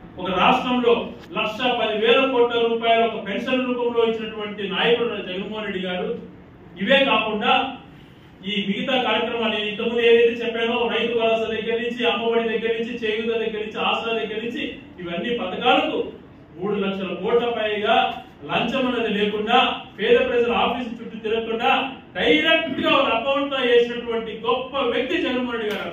ఒక రాష్ట్రంలో లక్ష పదివేల కోట్ల రూపాయల ఒక పెన్షన్ రూపంలో ఇచ్చినటువంటి నాయకుడు జగన్మోహన్ రెడ్డి గారు ఇవే కాకుండా ఈ మిగతా కార్యక్రమాలు నేను ఇంతకుముందు ఏదైతే చెప్పానో రైతు భరోసా దగ్గర నుంచి అమ్మఒడి దగ్గర నుంచి చేయుత దగ్గర నుంచి ఆసరా దగ్గర నుంచి ఇవన్నీ పథకాలకు మూడు లక్షల కోట్ల పైగా లంచం అనేది లేకుండా పేద ప్రజల ఆఫీసు చుట్టూ తిరగకుండా డైరెక్ట్ గా వాళ్ళ అకౌంట్ లో వేసినటువంటి గొప్ప వ్యక్తి జగన్మోహన్ రెడ్డి గారు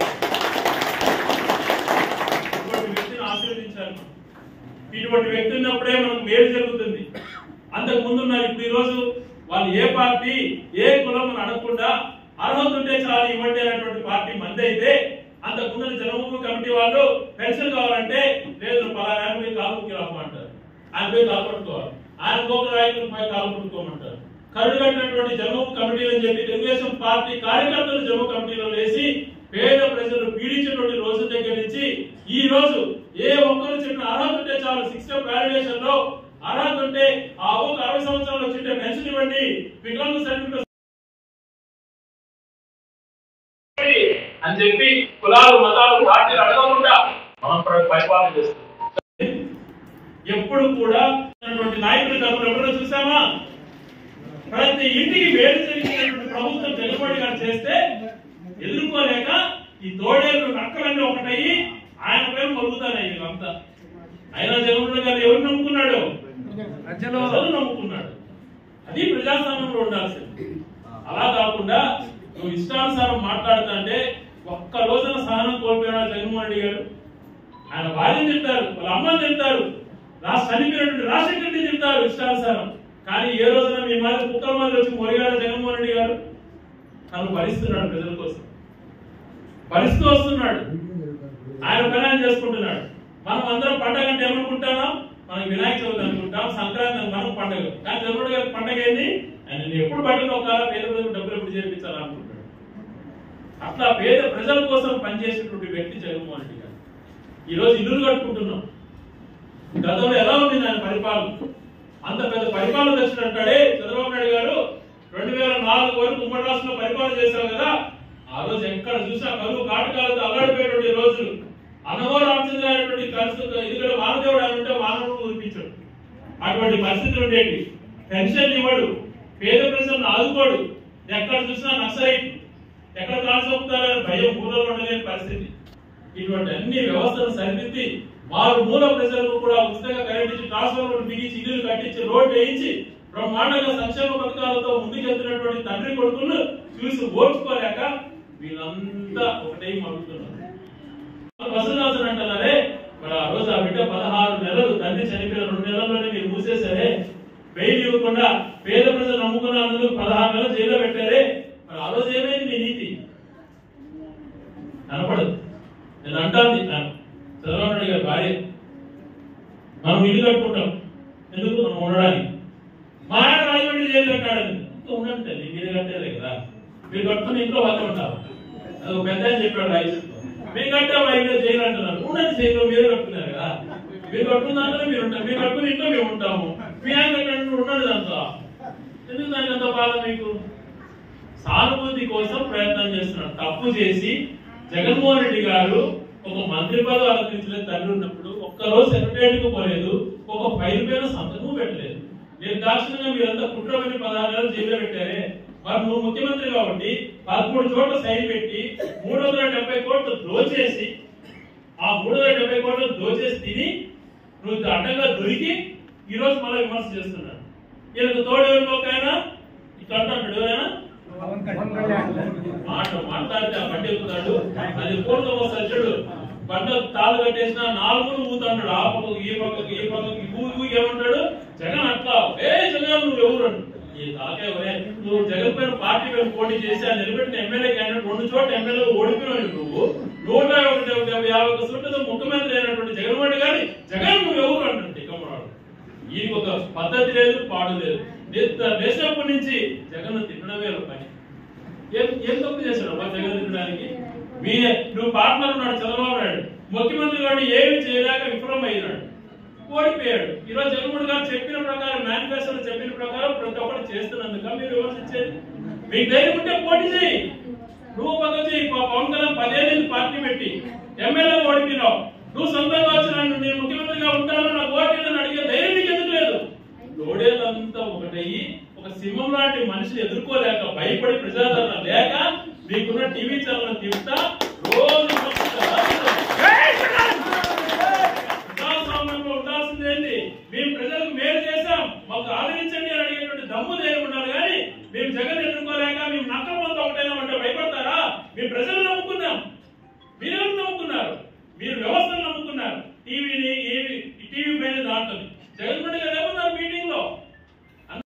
ఇటువంటి వ్యక్తిని ఆశీర్వదించారు మనం. ఇటువంటి వ్యక్తి ఉన్నప్పుడే మనకు మేలు జరుగుతుంది అంతకు ముందు ఉన్నారు ఇప్పుడు ఈ రోజు వాళ్ళు ఏ పార్టీ ఏ కులం అని అడగకుండా అర్హత ఉంటే చాలు ఇవ్వండి అనేటువంటి పార్టీ మంది అయితే అంతకు ముందు జనముఖి కమిటీ వాళ్ళు పెన్షన్ కావాలంటే లేదు పలానా ఆయన పోయి కాలు ముక్కి రామంటారు ఆయన పోయి కాలు పట్టుకోవాలి ఆయన ఇంకొక నాయకులు పోయి కాలు పట్టుకోమంటారు కరుడు కట్టినటువంటి జనముఖి కమిటీ అని చెప్పి తెలుగుదేశం పార్టీ కార్యకర్తలు జమ్ము కమిటీలో వేసి పేద ప్రజలు పీడించినటువంటి రోజు దగ్గర నుంచి ఈ రోజు ఏ ఒక్కరు చెప్పిన అర్హత ఉంటే చాలు సిక్స్త్ వాలిడేషన్ లో అర్హత ఉంటే ఆ ఒక అరవై సంవత్సరాలు వచ్చింటే పెన్షన్ ఇవ్వండి వికలాంగ సర్టిఫికెట్ అని చెప్పి కులాలు మతాలు పార్టీలు అడగకుండా మనం ప్ర- పరిపాలన చేస్తాం ఎప్పుడు కూడా ఉన్నటువంటి నాయకులు తరపున ఎప్పుడో చూసామా ప్రతి ఇంటికి వేలు జరిగినటువంటి ప్రభుత్వం జగన్మోహన్ గారు చేస్తే ఎదుర్కోలేక ఈ తోడేళ్ళు నక్కలన్నీ ఒకటయ్యి ఆయన పేరు మరుగుతాయి వీళ్ళంతా అయినా జగన్మోహన్ గారు ఎవరు నమ్ముకున్నాడు ప్రజలు ప్రజలు నమ్ముకున్నాడు అది ప్రజాస్వామ్యంలో ఉండాల్సింది అలా కాకుండా నువ్వు ఇష్టానుసారం మాట్లాడుతుంటే ఒక్క రోజున సహనం కోల్పోయినాడు జగన్మోహన్ రెడ్డి గారు ఆయన భార్యను తింటారు వాళ్ళ అమ్మని తింటారు రాష్ట్ర చనిపోయినటువంటి రాజశేఖర రెడ్డి తింటారు ఇష్టానుసారం కానీ ఏ రోజున మీ మాదిరి కుక్కల మాదిరి వచ్చి మొరిగాడు జగన్మోహన్ రెడ్డి గారు తను భరిస్తున్నాడు ప్రజల కోసం భరిస్తూ వస్తున్నాడు ఆయన పని ఆయన చేసుకుంటున్నాడు మనం అందరం పండగ అంటే ఏమనుకుంటామా మనం వినాయక చవితి అనుకుంటాం సంక్రాంతి అని మనం పండగ కానీ చంద్రుడు గారి పండగ ఏంది ఆయన నేను ఎప్పుడు బట్టలు నొక్కాలా పేద ప్రజలకు డబ్బులు ఎప్పుడు చేర్పించాలా అనుకుంటాడు అట్లా పేద ప్రజల కోసం పనిచేసినటువంటి వ్యక్తి జగన్మోహన్ రెడ్డి గారు ఈ రోజు ఇల్లు కట్టుకుంటున్నాం గతంలో ఎలా ఉంది ఆయన పరిపాలన అంత పెద్ద పరిపాలన తెచ్చినట్టాడే చంద్రబాబు నాయుడు గారు రెండు వేల నాలుగు వరకు ఉమ్మడి రాష్ట్రంలో పరిపాలన చేశారు కదా ఆ రోజు ఎక్కడ చూసినా కరువు కాటకాలతో అల్లాడిపోయేటువంటి రోజులు అనవో రామచంద్ర అనేటువంటి పరిస్థితి ఎందుకంటే వానదేవుడు ఆయన ఉంటే వానవుడు కురిపించాడు అటువంటి పరిస్థితులు ఉండేవి పెన్షన్ ఇవ్వడు పేద ప్రజలను ఆదుకోడు ఎక్కడ చూసినా నక్సలైట్ ఎక్కడ కాల్సొప్పుతారని భయం ఊళ్ళో ఉండలేని పరిస్థితి ఇటువంటి అన్ని వ్యవస్థలు సరిదిద్ది వారు మూల ప్రజలకు కూడా ఉచితంగా కరెంట్ ఇచ్చి ట్రాన్స్ఫార్మర్ బిగించి ఇల్లు కట్టించి రోడ్డు వేయించి బ్రహ్మాండంగా సంక్షేమ పథకాలతో ముందుకెళ్తున్నటువంటి తండ్రి కొడుకులు చూసి ఓర్చుకోలేక వీళ్ళంతా ఒకటే మరుగుతున్నారు వసూలాసన అంటున్నారే మరి ఆ రోజు ఆ బిడ్డ పదహారు నెలలు తండ్రి చనిపోయిన రెండు నెలల్లోనే మీరు మూసేశారే బెయిల్ ఇవ్వకుండా పేద ప్రజలు నమ్ముకున్నందుకు పదహారు నెలలు జైల్లో పెట్టారే మరి ఆ రోజు ఏమైంది మీ నీతి కనపడదు నేను అంటాను ఆమె, చంద్రబాబు నాయుడు గారి భార్య మనం ఇల్లు కట్టుకుంటాం ఎందుకు మనం ఉండడానికి మా ఆయన రాజమండ్రి జైలు కట్టాడని ఇంకా ఉండండి తల్లి మీరు కట్టారే కదా మీరు కట్టుకుని ఇంట్లో వాళ్ళు ఉంటారు అది ఒక పెద్ద ఆయన చెప్పాడు రాజశేఖర్ మీరు కట్టే వైద్య జైలు అంటున్నారు ఉండండి జైలు మీరే కట్టుకున్నారు కదా మీరు కట్టుకున్న దాంట్లో మీరు ఉంటారు మీరు కట్టుకుని ఇంట్లో మేము ఉంటాము మీ ఆయన కట్టండి ఉండండి దాంట్లో ఎందుకు దానికి అంత బాధ మీకు సానుభూతి కోసం ప్రయత్నం చేస్తున్నాడు తప్పు చేసి జగన్మోహన్ రెడ్డి గారు ఒక మంత్రి పదవి అలంకరించలేదు తండ్రి ఉన్నప్పుడు ఒక్క రోజు సెక్రటరియట్ కు పోలేదు ఒక ఫైల్ పైన సంతకం పెట్టలేదు నిర్దాక్షిణంగా మీరంతా కుట్రమని పదహారు నెలలు జైల్లో పెట్టారే మరి నువ్వు ముఖ్యమంత్రి కాబట్టి పదమూడు చోట్ల సైన్ పెట్టి మూడు వందల డెబ్బై కోట్లు దోచేసి ఆ మూడు వందల డెబ్బై కోట్లు దోచేసి తిని నువ్వు అడ్డంగా దొరికి ఈ రోజు మళ్ళీ విమర్శ చేస్తున్నాడు ఈయనకు తోడు ఎవరికొకైనా ఇక్కడ అంటాడు ఎవరైనా పవన్ కళ్యాణ్ మాట మాట్లాడితే ఆ బండి ఎక్కుతాడు అది పూర్వం సజ్జుడు బండ తాళ్ళు కట్టేసిన నాలుగు ఊతాడు ఆ పక్కకు ఈ పక్కకు ఈ పక్కకు ఈ ఊగి ఊగి ఏమంటాడు జగన్ అట్లా ఏ జగన్ నువ్వు ఎవరు అంటాడు. ఈ తాకే ఒరే నువ్వు జగన్ పైన పార్టీ పైన పోటీ చేసి ఆ నిలబెట్టిన ఎమ్మెల్యే క్యాండిడేట్ రెండు చోట్ల ఎమ్మెల్యే ఓడిపోయినావు నువ్వు నూట ఒకటి యాభై యాభై ఒక్క సీట్లతో ముఖ్యమంత్రి అయినటువంటి జగన్మోహన్ రెడ్డి గారి జగన్ నువ్వు ఎవరు అంటే కమరాడు ఈయనకి ఒక పద్ధతి లేదు పాడు లేదు దేశ- దేశప్పటి నుంచి జగన్ తిట్టడమే ఒక పని ఏం ఏం తప్పు చేశాడు అబ్బా జగన్ తినడానికి మీ నువ్వు పార్ట్నర్ ఉన్నాడు చంద్రబాబు నాయుడు ముఖ్యమంత్రి గారు ఏమి చేయలేక విఫలం అయినాడు ఓడిపోయాడు ఈరోజు జగన్మోహన్ గారు చెప్పిన ప్రకారం మేనిఫెస్టోలో చెప్పిన ప్రకారం ప్రతి ఒక్కరు చేస్తున్నందుక మీరు విమర్శించేది మీకు ధైర్యం ఉంటే పోటీ చేయి నువ్వు పక్క చేయి ప- పవన్ కళ్యాణ్ పదేళ్ళు పార్టీ పెట్టి ఎమ్మెల్యే ఓడిపోయినావు నువ్వు సొంతంగా వచ్చిన నేను ముఖ్యమంత్రిగా ప్రజాదరణ లేక మీకున్న టీవీ ఛానల్ తిప్పుతా రోజు ప్రజాస్వామ్యంలో ఉండాల్సిందేంటి మేము ప్రజలకు మేలు చేశాం మాకు ఆదరించండి అని అడిగేటువంటి దమ్ము ధైర్యం ఉండాలి కానీ మేము జగన్ ఎదుర్కోలేక మేము నక్క మంది ఒకటైనా అంటే భయపడతారా మేము ప్రజలు నమ్ముకున్నాం మీరెవరు నమ్ముకున్నారు మీరు వ్యవస్థను నమ్ముకున్నారు టీవీని టీవీ పైన దాంట్లో జగన్మోహన్ గారు